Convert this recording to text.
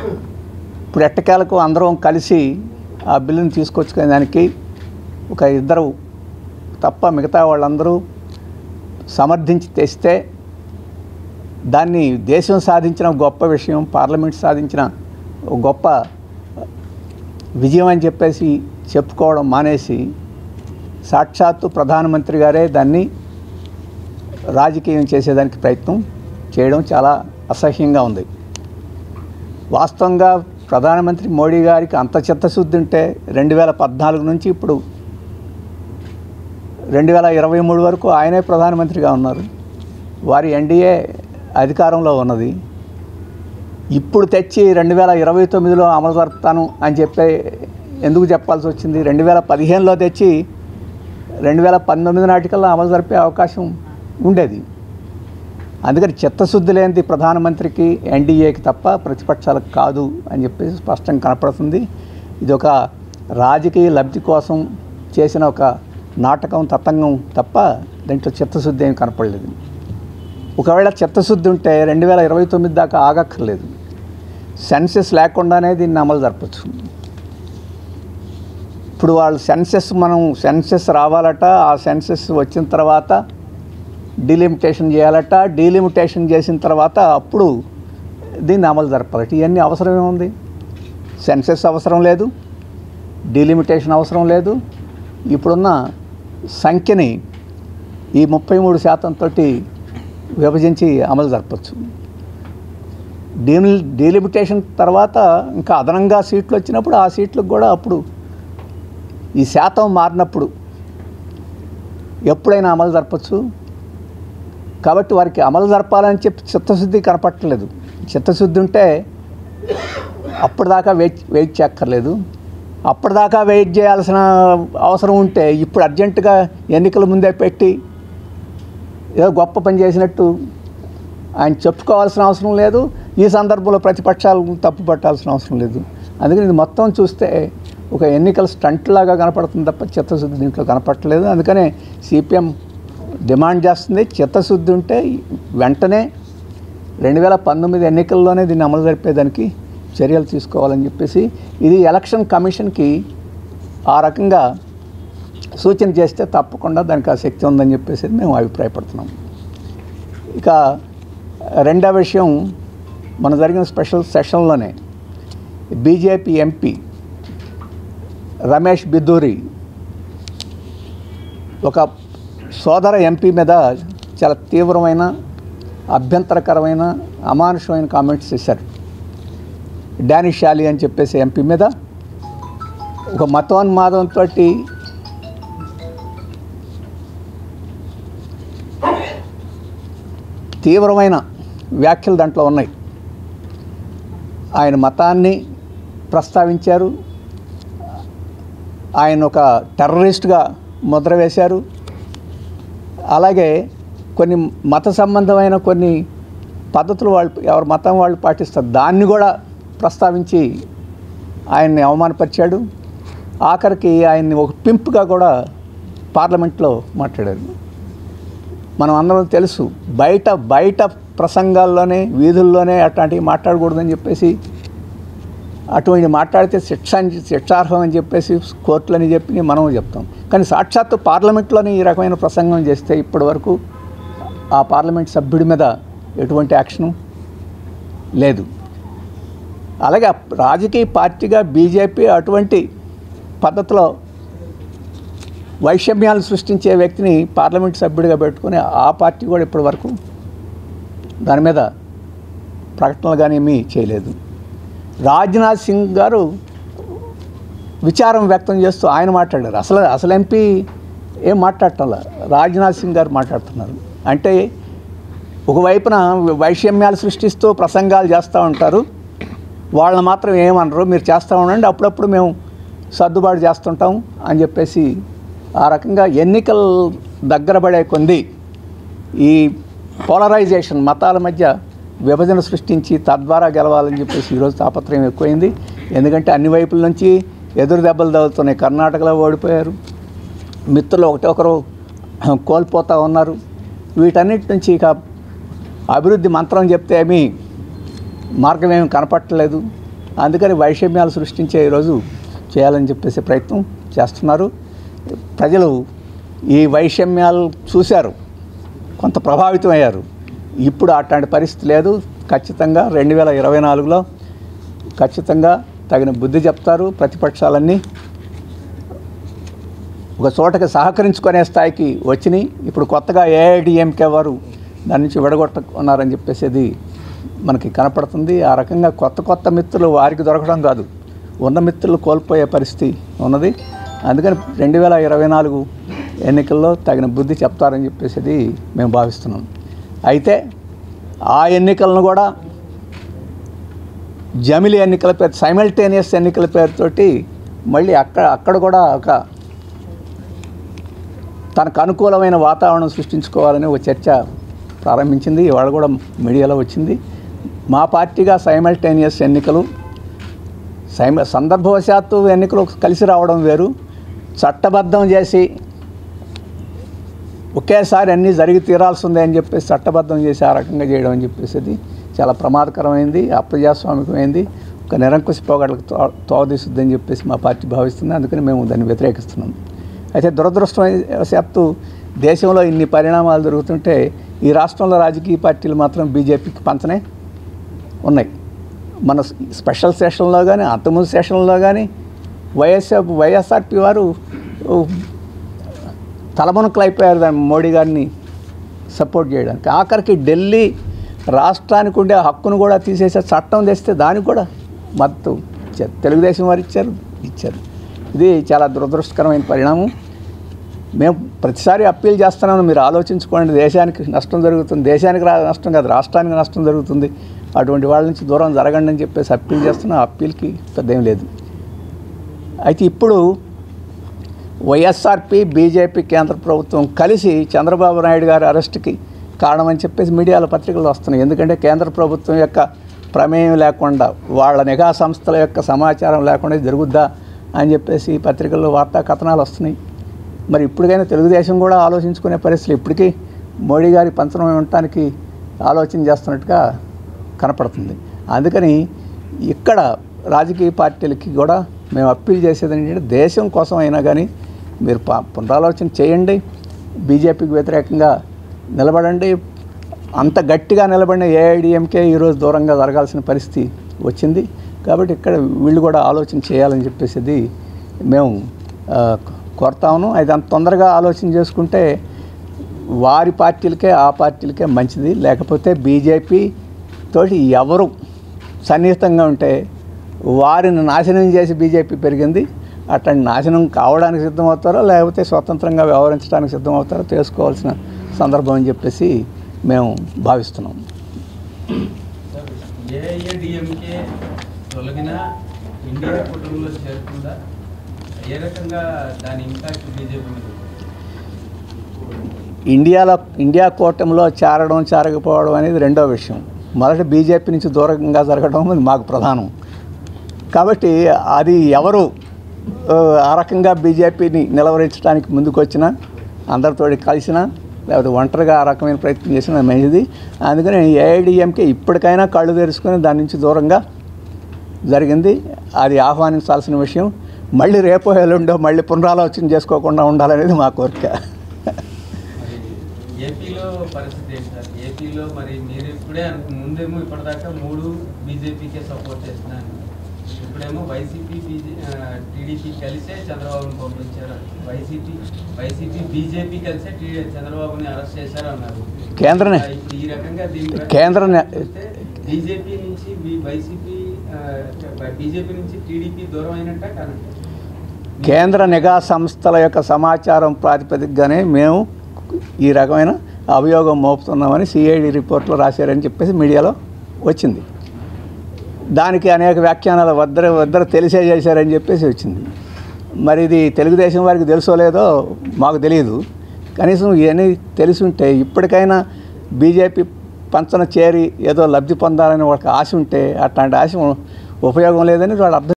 ఇప్పుడు ఎట్టకేలకు అందరం కలిసి ఆ బిల్లుని తీసుకొచ్చుకునే దానికి ఒక ఇద్దరు తప్ప మిగతా వాళ్ళందరూ సమర్థించి తెస్తే దాన్ని దేశం సాధించిన గొప్ప విషయం పార్లమెంట్ సాధించిన ఒక గొప్ప విజయం అని చెప్పేసి చెప్పుకోవడం మానేసి సాక్షాత్తు ప్రధానమంత్రి గారే దాన్ని రాజకీయం చేసేదానికి ప్రయత్నం చేయడం చాలా అసహ్యంగా ఉంది వాస్తవంగా ప్రధానమంత్రి మోడీ గారికి అంత చిత్తశుద్ధి ఉంటే రెండు వేల పద్నాలుగు నుంచి ఇప్పుడు రెండు వేల ఇరవై మూడు వరకు ఆయనే ప్రధానమంత్రిగా ఉన్నారు వారి ఎన్డీఏ అధికారంలో ఉన్నది ఇప్పుడు తెచ్చి రెండు వేల ఇరవై తొమ్మిదిలో అమలు జరుపుతాను అని చెప్పి ఎందుకు చెప్పాల్సి వచ్చింది రెండు వేల పదిహేనులో తెచ్చి రెండు వేల పంతొమ్మిది నాటికల్లా అమలు జరిపే అవకాశం ఉండేది అందుకని చిత్తశుద్ధి లేనిది ప్రధానమంత్రికి ఎన్డీఏకి తప్ప ప్రతిపక్షాలకు కాదు అని చెప్పేసి స్పష్టంగా కనపడుతుంది ఇది ఒక రాజకీయ లబ్ధి కోసం చేసిన ఒక నాటకం తతంగం తప్ప దీంట్లో చిత్తశుద్ధి ఏమి కనపడలేదు ఒకవేళ చిత్తశుద్ధి ఉంటే రెండు వేల ఇరవై తొమ్మిది దాకా ఆగక్కర్లేదు సెన్సెస్ లేకుండానే దీన్ని అమలు జరపచ్చు ఇప్పుడు వాళ్ళు సెన్సెస్ మనం సెన్సెస్ రావాలట ఆ సెన్సెస్ వచ్చిన తర్వాత డీలిమిటేషన్ చేయాలట డీలిమిటేషన్ చేసిన తర్వాత అప్పుడు దీన్ని అమలు జరపాలట ఇవన్నీ అవసరం ఏముంది సెన్సెస్ అవసరం లేదు డీలిమిటేషన్ అవసరం లేదు ఇప్పుడున్న సంఖ్యని ఈ ముప్పై మూడు శాతంతో విభజించి అమలు జరపచ్చు డీలి డీలిమిటేషన్ తర్వాత ఇంకా అదనంగా సీట్లు వచ్చినప్పుడు ఆ సీట్లకు కూడా అప్పుడు ఈ శాతం మారినప్పుడు ఎప్పుడైనా అమలు జరపచ్చు కాబట్టి వారికి అమలు జరపాలని చెప్పి చిత్తశుద్ధి కనపట్టలేదు చిత్తశుద్ధి ఉంటే అప్పటిదాకా వెయిట్ వెయిట్ చేయక్కర్లేదు అప్పటిదాకా వెయిట్ చేయాల్సిన అవసరం ఉంటే ఇప్పుడు అర్జెంటుగా ఎన్నికల ముందే పెట్టి ఏదో గొప్ప పని చేసినట్టు ఆయన చెప్పుకోవాల్సిన అవసరం లేదు ఈ సందర్భంలో ప్రతిపక్షాలు తప్పు పట్టాల్సిన అవసరం లేదు అందుకని ఇది మొత్తం చూస్తే ఒక ఎన్నికల స్టంట్ లాగా కనపడుతుంది తప్ప చిత్తశుద్ధి దీంట్లో కనపడట్లేదు అందుకనే సిపిఎం డిమాండ్ చేస్తుంది చిత్తశుద్ధి ఉంటే వెంటనే రెండు వేల పంతొమ్మిది ఎన్నికల్లోనే దీన్ని అమలు జరిపేదానికి చర్యలు తీసుకోవాలని చెప్పేసి ఇది ఎలక్షన్ కమిషన్కి ఆ రకంగా సూచన చేస్తే తప్పకుండా దానికి ఆ శక్తి ఉందని చెప్పేసి మేము అభిప్రాయపడుతున్నాం ఇక రెండవ విషయం మన జరిగిన స్పెషల్ సెషన్లోనే బీజేపీ ఎంపీ రమేష్ బిద్దూరి ఒక సోదర ఎంపీ మీద చాలా తీవ్రమైన అభ్యంతరకరమైన అమానుషమైన కామెంట్స్ చేశారు డానిష్ షాలి అని చెప్పేసి ఎంపీ మీద ఒక మతోన్మాదంతో తీవ్రమైన వ్యాఖ్యలు దాంట్లో ఉన్నాయి ఆయన మతాన్ని ప్రస్తావించారు ఆయన ఒక టెర్రరిస్ట్గా ముద్ర వేశారు అలాగే కొన్ని మత సంబంధమైన కొన్ని పద్ధతులు వాళ్ళు ఎవరి మతం వాళ్ళు పాటిస్తారు దాన్ని కూడా ప్రస్తావించి ఆయన్ని అవమానపరిచాడు ఆఖరికి ఆయన్ని ఒక పింప్గా కూడా పార్లమెంట్లో మాట్లాడారు మనం అందరం తెలుసు బయట బయట ప్రసంగాల్లోనే వీధుల్లోనే అట్లాంటివి మాట్లాడకూడదని చెప్పేసి అటువంటి మాట్లాడితే శిక్ష అని- శిక్షార్హం అని చెప్పేసి కోర్టులని చెప్పి మనం చెప్తాం కానీ సాక్షాత్తు పార్లమెంట్లోనే ఈ రకమైన ప్రసంగం చేస్తే ఇప్పటి వరకు ఆ పార్లమెంట్ సభ్యుడి మీద ఎటువంటి యాక్షను లేదు అలాగే ఆ రాజకీయ పార్టీగా బీజేపీ అటువంటి పద్ధతిలో వైషమ్యాలు సృష్టించే వ్యక్తిని పార్లమెంట్ సభ్యుడిగా పెట్టుకొని ఆ పార్టీ కూడా ఇప్పటి వరకు దాని మీద ప్రకటనలు కానీ ఏమీ చేయలేదు రాజ్నాథ్ సింగ్ గారు విచారం వ్యక్తం చేస్తూ ఆయన మాట్లాడారు అసలు అసలు ఎంపీ ఏం మాట్లాడటంలా రాజ్నాథ్ సింగ్ గారు మాట్లాడుతున్నారు అంటే ఒకవైపున వైషమ్యాలు సృష్టిస్తూ ప్రసంగాలు చేస్తూ ఉంటారు వాళ్ళని మాత్రం ఏమనరు మీరు చేస్తూ ఉండండి అప్పుడప్పుడు మేము సర్దుబాటు చేస్తుంటాం అని చెప్పేసి ఆ రకంగా ఎన్నికలు దగ్గర పడే కొంది ఈ పోలరైజేషన్ మతాల మధ్య విభజన సృష్టించి తద్వారా గెలవాలని చెప్పేసి ఈరోజు తాపత్రయం ఎక్కువైంది ఎందుకంటే అన్ని వైపుల నుంచి ఎదురు దెబ్బలు తగులుతున్నాయి కర్ణాటకలో ఓడిపోయారు మిత్రులు ఒకటి ఒకరు కోల్పోతూ ఉన్నారు వీటన్నిటి నుంచి ఇక అభివృద్ధి మంత్రం చెప్తే ఏమీ మార్గం ఏమి కనపట్టలేదు అందుకని వైషమ్యాలు సృష్టించే ఈరోజు చేయాలని చెప్పేసి ప్రయత్నం చేస్తున్నారు ప్రజలు ఈ వైషమ్యాలు చూశారు కొంత ప్రభావితం అయ్యారు ఇప్పుడు అట్లాంటి పరిస్థితి లేదు ఖచ్చితంగా రెండు వేల ఇరవై నాలుగులో ఖచ్చితంగా తగిన బుద్ధి చెప్తారు ప్రతిపక్షాలన్నీ ఒక చోటకి సహకరించుకునే స్థాయికి వచ్చినాయి ఇప్పుడు కొత్తగా ఏఐడిఎంకే వారు దాని నుంచి విడగొట్టుకున్నారని చెప్పేసి అది మనకి కనపడుతుంది ఆ రకంగా కొత్త కొత్త మిత్రులు వారికి దొరకడం కాదు ఉన్న మిత్రులు కోల్పోయే పరిస్థితి ఉన్నది అందుకని రెండు వేల ఇరవై నాలుగు ఎన్నికల్లో తగిన బుద్ధి చెప్తారని చెప్పేసి అది మేము భావిస్తున్నాం అయితే ఆ ఎన్నికలను కూడా జమిలి ఎన్నికల పేరు సైమల్టేనియస్ ఎన్నికల పేరుతోటి మళ్ళీ అక్కడ అక్కడ కూడా ఒక తనకు అనుకూలమైన వాతావరణం సృష్టించుకోవాలని ఒక చర్చ ప్రారంభించింది ఇవాళ కూడా మీడియాలో వచ్చింది మా పార్టీగా సైమల్టేనియస్ ఎన్నికలు సైమ సందర్భవశాత్తు ఎన్నికలు కలిసి రావడం వేరు చట్టబద్ధం చేసి ఒకేసారి అన్నీ జరిగి తీరాల్సిందే అని చెప్పేసి చట్టబద్ధం చేసి ఆ రకంగా చేయడం అని చెప్పేసి అది చాలా ప్రమాదకరమైంది అప్రజాస్వామికమైంది ఒక నిరంకుశ పోగడలకు తో తోదీస్తుందని చెప్పేసి మా పార్టీ భావిస్తుంది అందుకని మేము దాన్ని వ్యతిరేకిస్తున్నాం అయితే దురదృష్టవశాత్తు దేశంలో ఇన్ని పరిణామాలు జరుగుతుంటే ఈ రాష్ట్రంలో రాజకీయ పార్టీలు మాత్రం బీజేపీకి పంచనే ఉన్నాయి మన స్పెషల్ సెషన్లో కానీ అంతకుముందు సెషన్లో కానీ వైఎస్ఆర్ వైఎస్ఆర్పి వారు ఓ, తలమునకలు అయిపోయారు దాన్ని మోడీ గారిని సపోర్ట్ చేయడానికి ఆఖరికి ఢిల్లీ రాష్ట్రానికి ఉండే హక్కును కూడా తీసేసే చట్టం తెస్తే దానికి కూడా మద్దతు ఇచ్చారు తెలుగుదేశం వారు ఇచ్చారు ఇచ్చారు ఇది చాలా దురదృష్టకరమైన పరిణామం మేము ప్రతిసారి అప్పీల్ చేస్తున్నాము మీరు ఆలోచించుకోండి దేశానికి నష్టం జరుగుతుంది దేశానికి రా నష్టం కాదు రాష్ట్రానికి నష్టం జరుగుతుంది అటువంటి వాళ్ళ నుంచి దూరం జరగండి అని చెప్పేసి అప్పీల్ చేస్తున్నాం ఆ అప్పీల్కి పెద్ద ఏం లేదు అయితే ఇప్పుడు వైఎస్ఆర్పి బీజేపీ కేంద్ర ప్రభుత్వం కలిసి చంద్రబాబు నాయుడు గారి అరెస్ట్కి కారణమని చెప్పేసి మీడియాలో పత్రికలు వస్తున్నాయి ఎందుకంటే కేంద్ర ప్రభుత్వం యొక్క ప్రమేయం లేకుండా వాళ్ళ నిఘా సంస్థల యొక్క సమాచారం లేకుండా ఇది జరుగుద్దా అని చెప్పేసి పత్రికల్లో వార్తా కథనాలు వస్తున్నాయి మరి ఇప్పటికైనా తెలుగుదేశం కూడా ఆలోచించుకునే పరిస్థితులు ఇప్పటికీ మోడీ గారి పంచనం ఉండటానికి ఆలోచన చేస్తున్నట్టుగా కనపడుతుంది అందుకని ఇక్కడ రాజకీయ పార్టీలకి కూడా మేము అప్పీల్ చేసేది ఏంటంటే దేశం కోసం అయినా కానీ మీరు ప- పునరాలోచన చేయండి బీజేపీకి వ్యతిరేకంగా నిలబడండి అంత గట్టిగా నిలబడిన ఏఐడిఎంకే ఈరోజు దూరంగా జరగాల్సిన పరిస్థితి వచ్చింది కాబట్టి ఇక్కడ వీళ్ళు కూడా ఆలోచన చేయాలని చెప్పేసి మేము ఆ, కోరుతాము అది అంత తొందరగా ఆలోచన చేసుకుంటే వారి పార్టీలకే ఆ పార్టీలకే మంచిది లేకపోతే బీజేపీ తోటి ఎవరు సన్నిహితంగా ఉంటే వారిని నాశనం చేసి బీజేపీ పెరిగింది అట్లాంటి నాశనం కావడానికి సిద్ధమవుతారో లేకపోతే స్వతంత్రంగా వ్యవహరించడానికి సిద్ధమవుతారో తెలుసుకోవాల్సిన సందర్భం అని చెప్పేసి మేము భావిస్తున్నాం ఏఐఏడిఎంకే తొలగిన ఇండియా కుటుంబంలో చేరుతుందా ఏ రకంగా దాని ఇంపాక్ట్ బీజేపీ మీద ఉంటుంది? ఇండియాలో ఇండియా కూటమిలో చేరడం చేరకపోవడం అనేది రెండో విషయం మొదట బీజేపీ నుంచి దూరంగా జరగడం అది మాకు ప్రధానం కాబట్టి అది ఎవరు ఆ, ఆ రకంగా బీజేపీని నిలవరించడానికి ముందుకు వచ్చినా అందరితో కలిసినా లేకపోతే ఒంటరిగా ఆ రకమైన ప్రయత్నం చేసినా మంచిది అందుకని ఏఐడిఎంకే ఇప్పటికైనా కళ్ళు తెరుచుకొని దాని నుంచి దూరంగా జరిగింది అది ఆహ్వానించాల్సిన విషయం మళ్ళీ రేపో ఎల్లుండో మళ్ళీ పునరాలోచన చేసుకోకుండా ఉండాలనేది మా కోరిక మరి ఏపీలో పరిస్థితి ఏంటి సార్ ఏపీలో మరి మీరు ఇప్పుడే అను- ముందేమో ఇప్పటిదాకా మూడు బీజేపీకే సపోర్ట్ చేస్తున్నాను ఇప్పుడేమో వైసీపీ బీజే టీడీపీ కలిసే చంద్రబాబుని పంపించారు వైసీపీ వైసీపీ బీజేపీ కలిసే టీ చంద్రబాబుని అరెస్ట్ చేశారు అన్నారు కేంద్ర నే- ఆ, ఇప్పుడు ఈ రకంగా దీని కేంద్ర నే- బీజేపీ నుంచి బీ- వైసీపీ బీజేపీ నుంచి టీడీపీ దూరం అయినట్ట కానంట కేంద్ర నిఘా సంస్థల యొక్క సమాచారం ప్రాతిపదికగానే మేము ఈ రకమైన అభియోగం మోపుతున్నామని సిఐడి రిపోర్ట్లో రాశారని చెప్పేసి మీడియాలో వచ్చింది దానికి అనేక వ్యాఖ్యానాలు వద్దరు వద్దరు తెలిసే చేశారని చెప్పేసి వచ్చింది మరి ఇది తెలుగుదేశం వారికి తెలుసో లేదో మాకు తెలియదు కనీసం ఇవన్నీ తెలిసి ఉంటే ఇప్పటికైనా బీజేపీ పంచన చేరి ఏదో లబ్ధి పొందాలని వాళ్ళకి ఆశ ఉంటే అట్లాంటి ఆశ ఉపయోగం లేదని వాళ్ళు అర్థం